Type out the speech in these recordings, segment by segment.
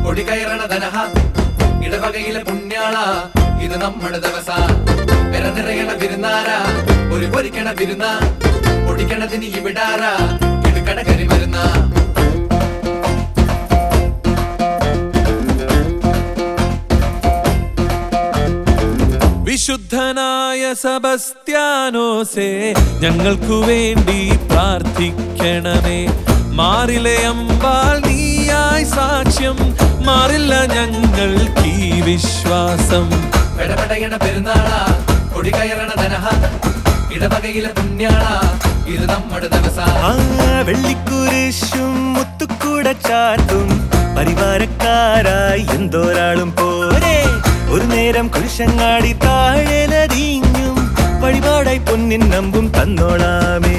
കൊടി കയറണ ധനഹ ഇടവകയിലെ പുണ്യാള ഇത് നമ്മുടെ ദിവസ പെര നിറയണ വിരുന്നാര ഒരു പൊരിക്കണ വിരുന്ന പൊടിക്കണതിന് ഇവിടാര ഇടുക്കണ കരി വരുന്ന വിശുദ്ധനായ സബസ്ത്യാനോസേ ഞങ്ങൾക്കു വേണ്ടി പ്രാർത്ഥിക്കണമേ മാറിലെ അമ്പാൽ നീയായി സാക്ഷ്യം മാറില്ല ഞങ്ങൾക്ക് ഈ വിശ്വാസം പെടപെടയണ പെരുന്നാള കൊടി കയറണ ധനഹ ഇടവകയിലെ പുണ്യാള ഇത് നമ്മുടെ ദിവസ ആ വെള്ളിക്കുരിശും മുത്തുക്കൂട ചാർത്തും പരിവാരക്കാരായി എന്തോരാളും പോരെ ഒരു നേരം കുരിശങ്ങാടി താഴെ നദിഞ്ഞും വഴിപാടായി പൊന്നിൻ നമ്പും തന്നോളാമേ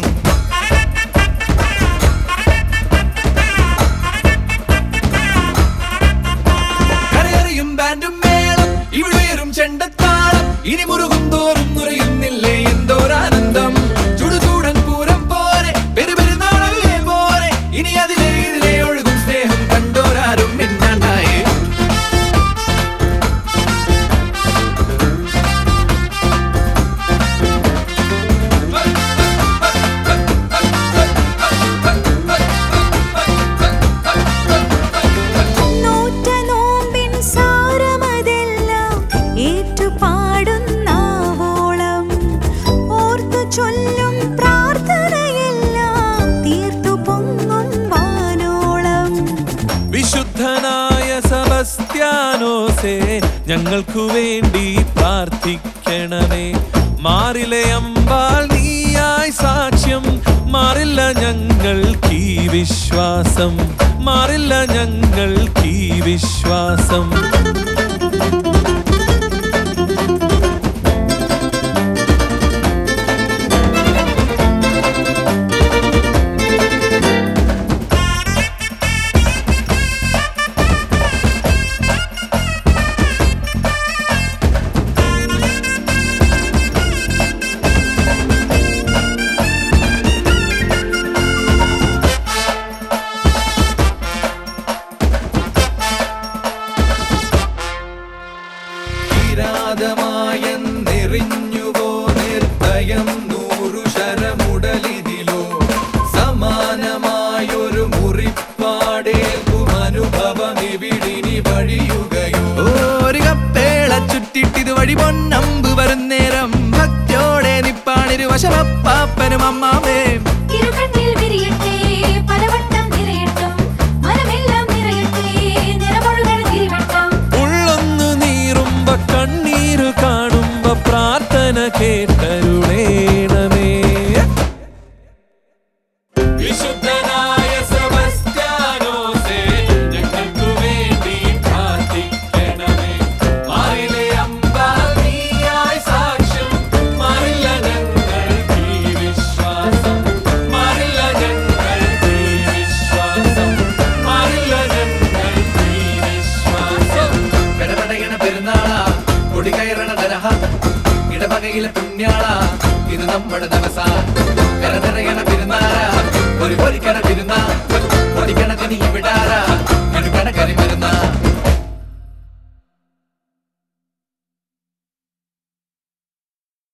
കരയറിയും ബാൻഡും മേളം ഇവിടെയും ചെണ്ടത്താളം ഇനി മുറുകും തോറും നുറയുന്നില്ലേ എന്തോരാനന്ദം ചുടുചൂടൻ പൂരം പോലെ പെരുപെരുന്നാളല്ലേ പോലെ ഇനി അതിലെ ഇതിലെ ഒഴുകും സ്നേഹം കണ്ടോരാരും മിന്നാണ്ടായേ നോറ്റ നോമ്പിൻ സാരമതെല്ലാം ഏറ്റുപാടുന്നാവോളം ഓർത്തു ചൊല്ലും പ്രാർത്ഥനയെല്ലാം തീർത്തു പൊങ്ങും വാനോളം വിശുദ്ധനായ സബസ്ത്യാനോസേ ഞങ്ങൾക്കു വേണ്ടി പ്രാർത്ഥിക്കണമേ മാറിലെ അമ്പാൽ നീയായി സാക്ഷ്യം മാറില്ല ഞങ്ങൾക്ക് ഈ വിശ്വാസം മാറില്ല ഞങ്ങൾക്ക് ഈ വിശ്വാസം കിരാതമായെന്നെറിഞ്ഞുവോ നിർഭയം നൂറു ശരമുടലിതിലോ സമാനമായൊരു മുറിപ്പാടേൽക്കും അനുഭവം ഇവിടിനി വഴിയുകയോ ഒരു കപ്പേള ചുറ്റിട്ടിത് വഴി പൊന്നമ്പ് വരുന്നേരം ഭക്തിയോടെ നിപ്പാണിരു വശമപ്പാപ്പനും അമ്മാമേം ഇരുകണ്ണിൽ വിരിയട്ടെ പലവട്ടം നിറയട്ടും മനമെല്ലാം നിറയട്ടെ നിറമൊഴുകണ തിരിവട്ടം ഉള്ളൊന്നു നീറുമ്പോ കണ്ണീരു കാണുമ്പോ പ്രാർത്ഥന കേട്ടരുളേണമേ വിശുദ്ധനായ സെബസ്ത്യാനോസേ, ഞങ്ങൾക്കു വേണ്ടി പ്രാർത്ഥിക്കണമേ. മാറിലെ അമ്പാൽ നീയായി സാക്ഷ്യം, മാറില്ല ഞങ്ങൾക്ക് ഈ വിശ്വാസം. മാറില്ല ഞങ്ങൾക്ക് ഈ വിശ്വാസം. മാറില്ല ഞങ്ങൾക്ക് ഈ വിശ്വാസം പെടപെടയണ പെരുന്നാള കൊടി കയറണ ധനഹ ഇടവകയിലെ പുണ്യാള ഇത് നമ്മുടെ ദിവസ കരനിറയണ പെരുന്നാള ഒരു പൊരിക്കണ പെരുന്നാ പൊരിക്കണതിന് ഇവിടാര ഇടുക്കണ കരിമരുന്ന